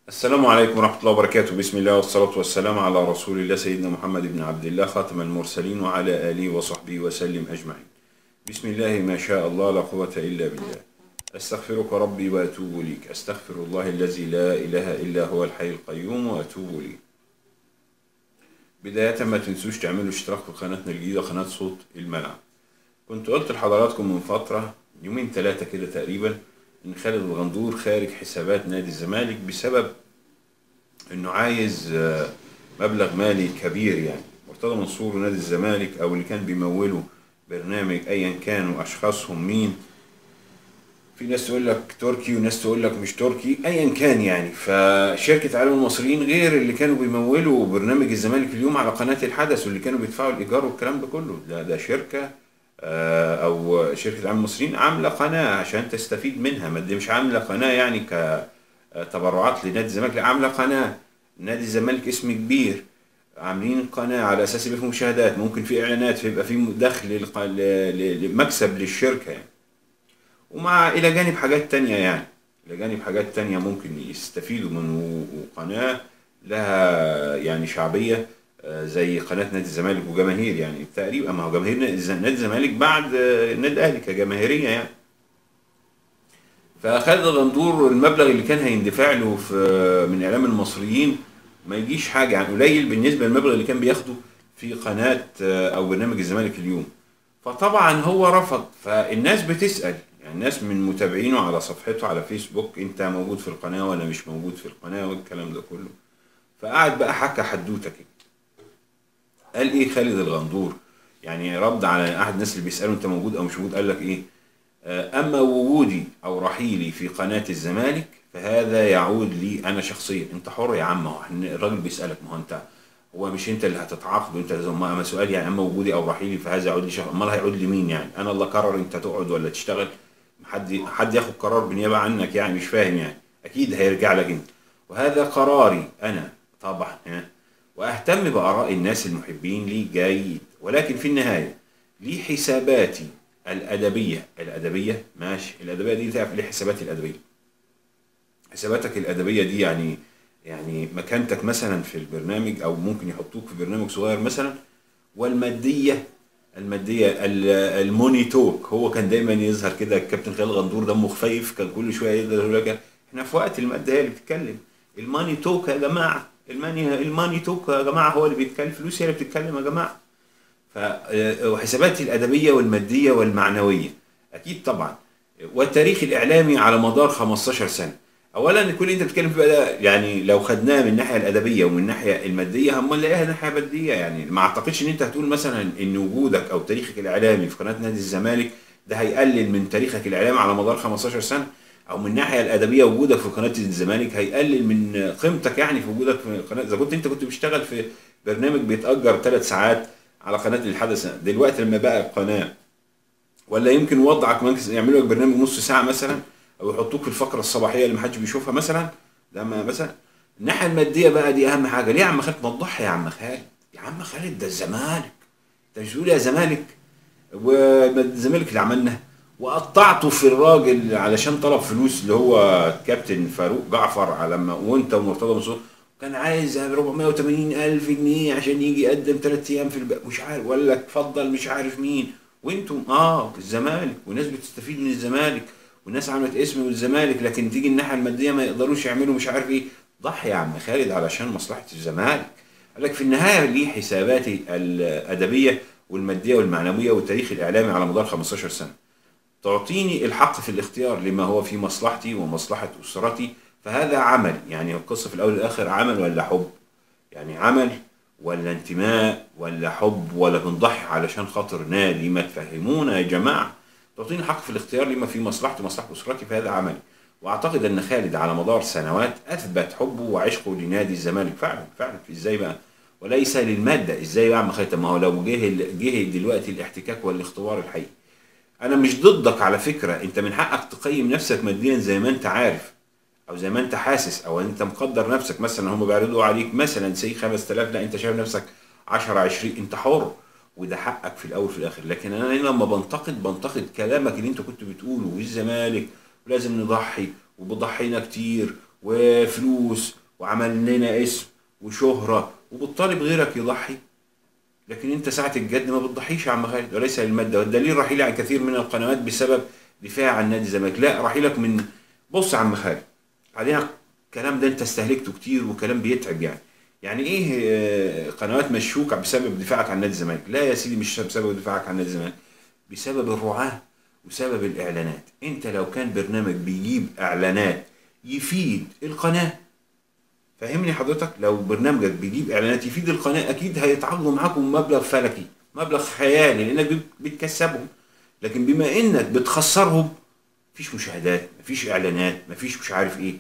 السلام عليكم ورحمة الله وبركاته بسم الله والصلاة والسلام على رسول الله سيدنا محمد بن عبد الله خاتم المرسلين وعلى آله وصحبه وسلم أجمعين بسم الله ما شاء الله لا قوة إلا بالله أستغفرك ربي وأتوب إليك أستغفر الله الذي لا إله إلا هو الحي القيوم وأتوب إليه بداية ما تنسوش تعملوا اشتراك في قناتنا الجديدة قناة صوت الملعب كنت قلت لحضراتكم من فترة يومين ثلاثة كده تقريبا إن خالد الغندور خارج حسابات نادي الزمالك بسبب إنه عايز آه، مبلغ مالي كبير يعني مرتضى منصور نادي الزمالك أو اللي كان بيموله برنامج أيا كانوا أشخاصهم مين في ناس تقول لك تركي وناس تقول لك مش تركي ايا كان يعني فشركه عالم المصريين غير اللي كانوا بيمولوا برنامج الزمالك اليوم على قناه الحدث واللي كانوا بيدفعوا الايجار والكلام ده كله ده ده شركه آه، او شركه عالم المصريين عامله قناه عشان تستفيد منها ما دي مش عامله قناه يعني كتبرعات لنادي الزمالك لا عامله قناه نادي الزمالك اسم كبير عاملين قناه على اساس يبقى في مشاهدات ممكن في اعلانات فيبقى في دخل للق- ل- ل- لمكسب للشركه يعني ومع الى جانب حاجات تانية يعني الى جانب حاجات تانية ممكن يستفيدوا من و- وقناة لها يعني شعبية آه، زي قناة نادي الزمالك وجماهير يعني تقريبا ما هو جماهير نادي الز- نادي الزمالك بعد آه، النادي الاهلي كجماهيرية يعني فخالد الغندور المبلغ اللي كان هيندفع له في من اعلام المصريين ما يجيش حاجه يعني قليل بالنسبه للمبلغ اللي كان بياخده في قناه آه، او برنامج الزمالك اليوم فطبعا هو رفض فالناس بتسال يعني الناس من متابعينه على صفحته على فيسبوك انت موجود في القناه ولا مش موجود في القناه والكلام ده كله فقعد بقى حكى حدوته كده قال ايه خالد الغندور يعني رد على احد الناس اللي بيسالوا انت موجود او مش موجود قال لك ايه آه، اما وجودي او رحيلي في قناه الزمالك فهذا يعود لي انا شخصيا انت حر يا عم هو إحنا- الراجل بيسالك ما هو انت هو مش انت اللي هتتعاقد وانت لازم اما سؤال يعني اما وجودي او رحيلي فهذا يعود لي شخص امال هيعود لمين يعني انا اللي قرر انت تقعد ولا تشتغل حد حد ياخد قرار بالنيابه عنك يعني مش فاهم يعني اكيد هيرجع لك انت وهذا قراري انا طبعا ها واهتم باراء الناس المحبين لي جيد ولكن في النهايه لي حساباتي الادبيه الادبيه ماشي الادبيه دي تعرف ليه حساباتي الادبيه حساباتك الادبيه دي يعني يعني مكانتك مثلا في البرنامج او ممكن يحطوك في برنامج صغير مثلا والماديه الماديه ال- الموني توك هو كان دايما يظهر كده الكابتن خالد غندور دمه خفيف كان كل شويه يقدر يقول لك احنا في وقت الماده هي اللي بتتكلم الماني توك يا جماعه الماني الماني توك يا جماعه هو اللي بيتكلم الفلوس هي اللي بتتكلم يا جماعه فحساباتي الادبيه والماديه والمعنويه اكيد طبعا والتاريخ الاعلامي على مدار 15 سنه اولا كل اللي انت بتتكلم فيه ده يعني لو خدناه من الناحيه الادبيه ومن الناحيه الماديه هم نلاقيها ناحيه ماديه يعني ما اعتقدش ان انت هتقول مثلا ان وجودك او تاريخك الاعلامي في قناه نادي الزمالك ده هيقلل من تاريخك الاعلامي على مدار 15 سنه او من الناحيه الادبيه وجودك في قناه الزمالك هيقلل من قيمتك يعني في وجودك في قناه اذا كنت انت كنت بتشتغل في برنامج بيتاجر ثلاث ساعات على قناه الحدث دلوقتي لما بقى القناه ولا يمكن وضعك ممكن يعملوا لك برنامج نص ساعه مثلا او يحطوك في الفقره الصباحيه اللي محدش بيشوفها مثلا ده ما مثلا الناحيه الماديه بقى دي اهم حاجه ليه يا عم خالد ما تضحي يا عم خالد يا عم خالد ده الزمالك انت مش بتقول يا زمالك والزمالك اللي عملنا وقطعته في الراجل علشان طلب فلوس اللي هو كابتن فاروق جعفر على ما وانت ومرتضى منصور كان عايز 480 الف جنيه عشان يجي يقدم ثلاث ايام في الب... مش عارف ولا لك اتفضل مش عارف مين وانتم اه الزمالك والناس بتستفيد من الزمالك والناس عملت اسم والزمالك لكن تيجي الناحيه الماديه ما يقدروش يعملوا مش عارف ايه ضحي يا عم خالد علشان مصلحه الزمالك قال لك في النهايه ليه حساباتي الادبيه والماديه والمعنويه والتاريخ الاعلامي على مدار 15 سنه تعطيني الحق في الاختيار لما هو في مصلحتي ومصلحة أسرتي فهذا عمل يعني القصة في الأول والآخر عمل ولا حب يعني عمل ولا انتماء ولا حب ولا بنضحي علشان خاطر نادي ما تفهمونا يا جماعة تعطيني الحق في الاختيار لما في مصلحتي ومصلحة أسرتي فهذا عمل وأعتقد أن خالد على مدار سنوات أثبت حبه وعشقه لنادي الزمالك فعلا فعلا إزاي بقى وليس للمادة إزاي بقى يا عم خالد طب ما هو لو جه جه دلوقتي الاحتكاك والاختبار الحقيقي انا مش ضدك على فكره انت من حقك تقيم نفسك ماديا زي ما انت عارف او زي ما انت حاسس او انت مقدر نفسك مثلا هم بيعرضوا عليك مثلا سي 5000 لا انت شايف نفسك 10 20 انت حر وده حقك في الاول في الاخر لكن انا هنا لما بنتقد بنتقد كلامك اللي انت كنت بتقوله والزمالك ولازم نضحي وبضحينا كتير وفلوس وعمل لنا اسم وشهره وبتطالب غيرك يضحي لكن انت ساعه الجد ما بتضحيش يا عم خالد وليس للماده والدليل رحيلي عن كثير من القنوات بسبب دفاع عن نادي الزمالك لا رحيلك من بص يا عم خالد علينا الكلام ده انت استهلكته كتير وكلام بيتعب يعني يعني ايه آه، قنوات مشوكه بسبب دفاعك عن نادي الزمالك لا يا سيدي مش بسبب دفاعك عن نادي الزمالك بسبب الرعاه وسبب الاعلانات انت لو كان برنامج بيجيب اعلانات يفيد القناه فاهمني حضرتك لو برنامجك بيجيب اعلانات يفيد القناه اكيد هيتعاقدوا معاكم مبلغ فلكي مبلغ خيالي لانك بت- بتكسبهم لكن بما انك بتخسرهم مفيش مشاهدات مفيش اعلانات مفيش مش عارف ايه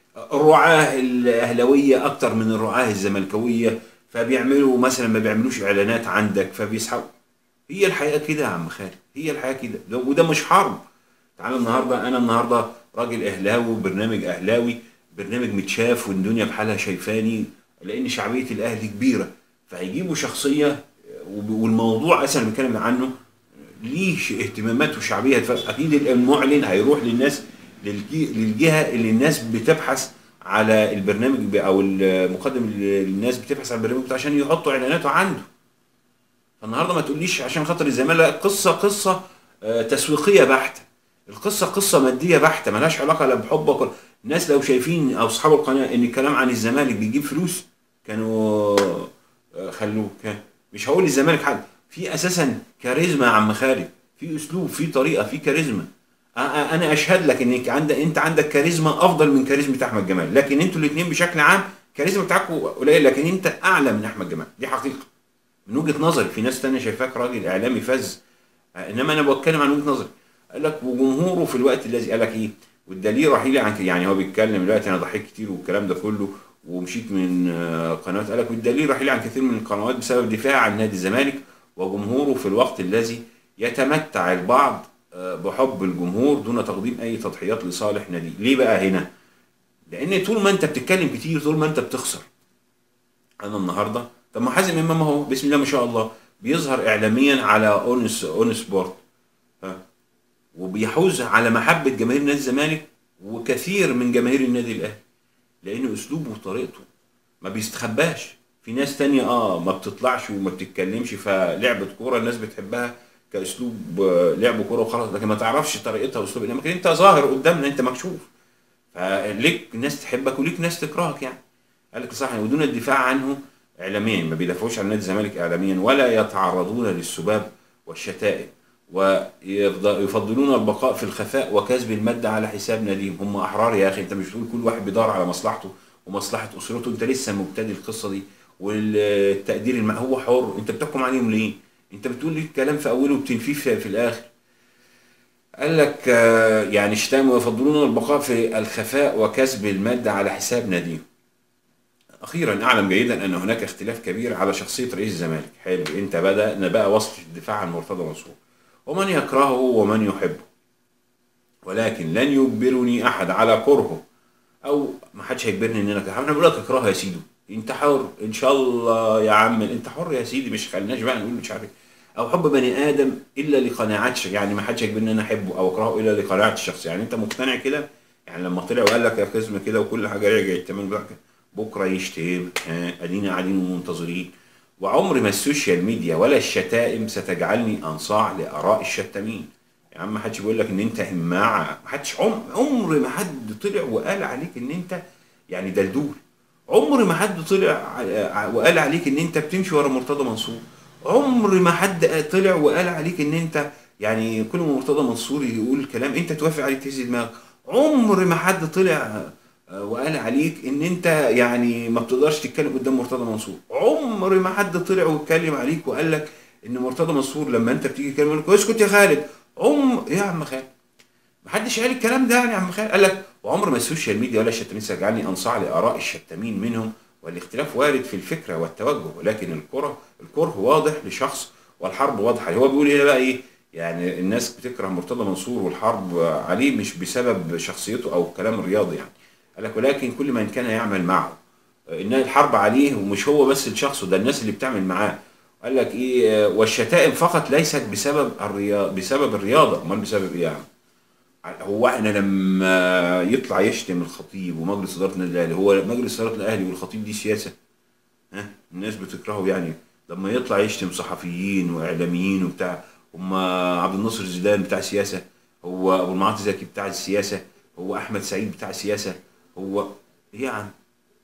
الرعاه الاهلاويه اكتر من الرعاه الزملكاويه فبيعملوا مثلا ما بيعملوش اعلانات عندك فبيسحبوا هي الحياه كده يا عم خالد هي الحياه كده ده- وده مش حرب تعالى النهارده انا النهارده راجل اهلاوي وبرنامج اهلاوي برنامج متشاف والدنيا بحالها شايفاني لان شعبيه الاهلي كبيره فهيجيبوا شخصيه وب- والموضوع اساسا اللي بنتكلم عنه ليه ش- اهتمامات وشعبيه اكيد المعلن هيروح للناس للجي- للجهه اللي الناس بتبحث على البرنامج ب- او المقدم اللي الناس بتبحث على البرنامج بتاعه عشان يحطوا اعلاناته عنده فالنهارده ما تقوليش عشان خاطر الزمالك لا، قصه قصه آه، تسويقيه بحته القصه قصه ماديه بحته ملهاش علاقه لا بحبك ولا- الناس لو شايفين او اصحاب القناه ان الكلام عن الزمالك بيجيب فلوس كانوا آه، خلوه كان مش هقول الزمالك حاجه في اساسا كاريزما يا عم خالد في اسلوب في طريقه في كاريزما أ- أ- انا اشهد لك انك عندك انت عندك كاريزما افضل من كاريزما احمد جمال لكن انتوا الاثنين بشكل عام كاريزما بتاعكم قليل لكن انت اعلى من احمد جمال دي حقيقه من وجهه نظري في ناس تانية شايفاك راجل اعلامي فذ انما انا بتكلم عن وجهه نظري قال لك وجمهوره في الوقت الذي قال لك ايه والدليل رحيلي عن كده. يعني هو بيتكلم دلوقتي انا ضحيت كتير والكلام ده كله ومشيت من آه، قنوات قال لك والدليل رحيلي عن كثير من القنوات بسبب دفاع عن نادي الزمالك وجمهوره في الوقت الذي يتمتع البعض آه، بحب الجمهور دون تقديم اي تضحيات لصالح نادي ليه بقى هنا لان طول ما انت بتتكلم كتير طول ما انت بتخسر انا النهارده طب ما حازم امام اهو بسم الله ما شاء الله بيظهر اعلاميا على اون اون سبورت ها وبيحوز على محبه جماهير نادي الزمالك وكثير من جماهير النادي الاهلي لان اسلوبه وطريقته ما بيستخباش في ناس تانية اه ما بتطلعش وما بتتكلمش فلعبة كورة الناس بتحبها كاسلوب آه، لعب كورة وخلاص لكن ما تعرفش طريقتها واسلوبها انما انت ظاهر قدامنا انت مكشوف فليك ناس تحبك وليك ناس تكرهك يعني قال لك صح ودون الدفاع عنه اعلاميا ما بيدافعوش عن نادي الزمالك اعلاميا ولا يتعرضون للسباب والشتائم ويفضلون البقاء في الخفاء وكسب المادة على حساب ناديهم هم احرار يا اخي انت مش بتقول كل واحد بيدور على مصلحته ومصلحة اسرته انت لسه مبتدي القصة دي والتقدير الم... هو حر انت بتحكم عليهم ليه انت بتقول لي الكلام في اوله وبتنفيه في, في الاخر قال لك آه، يعني اشتموا ويفضلون البقاء في الخفاء وكسب المادة على حساب ناديهم اخيرا اعلم جيدا ان هناك اختلاف كبير على شخصيه رئيس الزمالك حلو انت بدا بقى وصف الدفاع عن مرتضى منصور ومن يكرهه ومن يحبه ولكن لن يجبرني احد على كرهه او ما حدش هيجبرني ان انا كرهه انا بقول لك اكرهه يا سيدي انت حر ان شاء الله يا عم انت حر يا سيدي مش خليناش بقى نقول مش عارف إيه. او حب بني ادم الا لقناعات ش- يعني ما حدش هيجبرني ان انا احبه او اكرهه الا لقناعه الشخص يعني انت مقتنع كده يعني لما طلع وقال لك يا قسم كده وكل حاجه رجعت تمام بقى كده، بكره يشتم ها، ادينا قاعدين ومنتظرين وعمر ما السوشيال ميديا ولا الشتائم ستجعلني انصاع لاراء الشتامين يا عم ما حدش بيقول لك ان انت هماعه ما حدش عم عمر ما حد طلع وقال عليك ان انت يعني دلدول عمر ما حد طلع ع- وقال عليك ان انت بتمشي ورا مرتضى منصور عمر ما حد طلع وقال عليك ان انت يعني كل ما مرتضى منصور يقول كلام انت توافق عليه تهز دماغك عمر ما حد طلع آه، وقال عليك ان انت يعني ما بتقدرش تتكلم قدام مرتضى منصور عمر ما حد طلع واتكلم عليك وقال لك ان مرتضى منصور لما انت بتيجي تتكلم يقول لك اسكت يا خالد عم إيه يا عم خالد محدش قال الكلام ده يعني يا عم خالد قال لك وعمر ما السوشيال ميديا ولا الشتامين سيجعلني انصاع لاراء الشتامين منهم والاختلاف وارد في الفكره والتوجه ولكن الكره الكره واضح لشخص والحرب واضحه هو بيقول هنا بقى ايه يعني الناس بتكره مرتضى منصور والحرب عليه مش بسبب شخصيته او كلام الرياضي يعني قال لك ولكن كل من كان يعمل معه ان الحرب عليه ومش هو بس الشخص ده الناس اللي بتعمل معاه قال لك ايه والشتائم فقط ليست بسبب الرياضة بسبب الرياضه امال بسبب ايه يعني هو احنا لما يطلع يشتم الخطيب ومجلس اداره النادي الاهلي هو مجلس اداره الاهلي والخطيب دي سياسه ها الناس بتكرهه يعني لما يطلع يشتم صحفيين واعلاميين وبتاع هم عبد الناصر زيدان بتاع سياسه هو ابو المعاطي زكي بتاع السياسه هو احمد سعيد بتاع السياسه هو ايه يا عم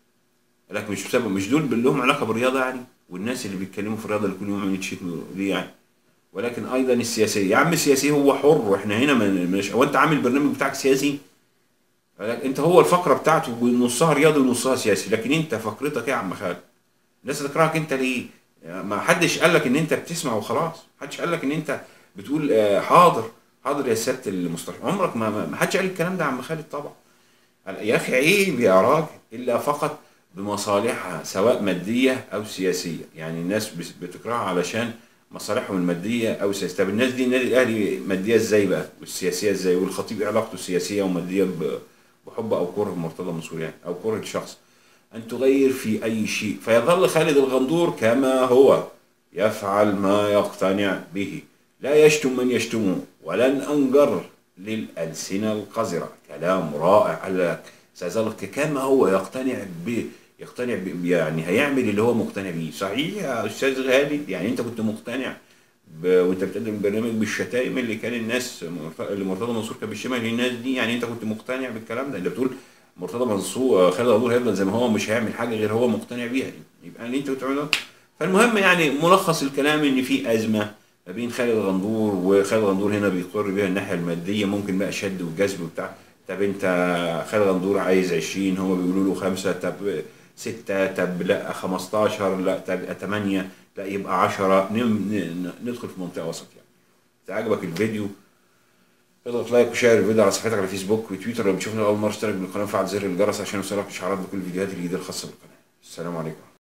لكن مش بسبب مش دول لهم علاقه بالرياضه يعني والناس اللي بيتكلموا في الرياضه اللي كل يوم يتشتموا ليه يعني ولكن ايضا السياسيه يا عم السياسي هو حر واحنا هنا من- مش هو انت عامل البرنامج بتاعك سياسي ولكن انت هو الفقره بتاعته نصها رياضي ونصها سياسي لكن انت فقرتك ايه يا عم خالد الناس تكرهك انت ليه يعني ما حدش قال لك ان انت بتسمع وخلاص ما حدش قال لك ان انت بتقول آه، حاضر حاضر يا سياده المستشار عمرك ما ما ما حدش قال الكلام ده يا عم خالد طبعا يا اخي عيب يا راجل الا فقط بمصالحها سواء ماديه او سياسيه يعني الناس بس- بتكرهها علشان مصالحهم الماديه او سياسيه طب الناس دي النادي الاهلي ماديه ازاي بقى والسياسيه ازاي والخطيب إيه علاقته السياسيه وماديه ب- بحب او كره مرتضى منصور يعني او كره الشخص ان تغير في اي شيء فيظل خالد الغندور كما هو يفعل ما يقتنع به لا يشتم من يشتمه ولن انجر للالسنه القذره كلام رائع قال لك سيظل كما هو يقتنع ب يقتنع ب يعني هيعمل اللي هو مقتنع بيه صحيح يا استاذ خالد يعني انت كنت مقتنع ب... وانت بتقدم برنامج بالشتائم اللي كان الناس مرت- اللي مرتضى منصور كان بيشتمها للناس دي يعني انت كنت مقتنع بالكلام ده اللي بتقول مرتضى منصور خالد غندور هيفضل زي ما هو مش هيعمل حاجه غير هو مقتنع بيها يبقى اللي انت بتعمله فالمهم يعني ملخص الكلام ان في ازمه ما بين خالد غندور وخالد غندور هنا بيقر بيها الناحيه الماديه ممكن بقى شد وجذب وبتاع طب انت خالد غندور عايز 20 هم بيقولوا له خمسه طب ستة طب لا 15 لا طب 8 لا يبقى 10 نم- ن- ندخل في منطقه وسط يعني اذا عجبك الفيديو اضغط لايك وشير الفيديو على صفحتك على فيسبوك وتويتر لو بتشوفنا اول مره اشترك بالقناه وفعل زر الجرس عشان يوصلك اشعارات بكل الفيديوهات الجديده الخاصه بالقناه السلام عليكم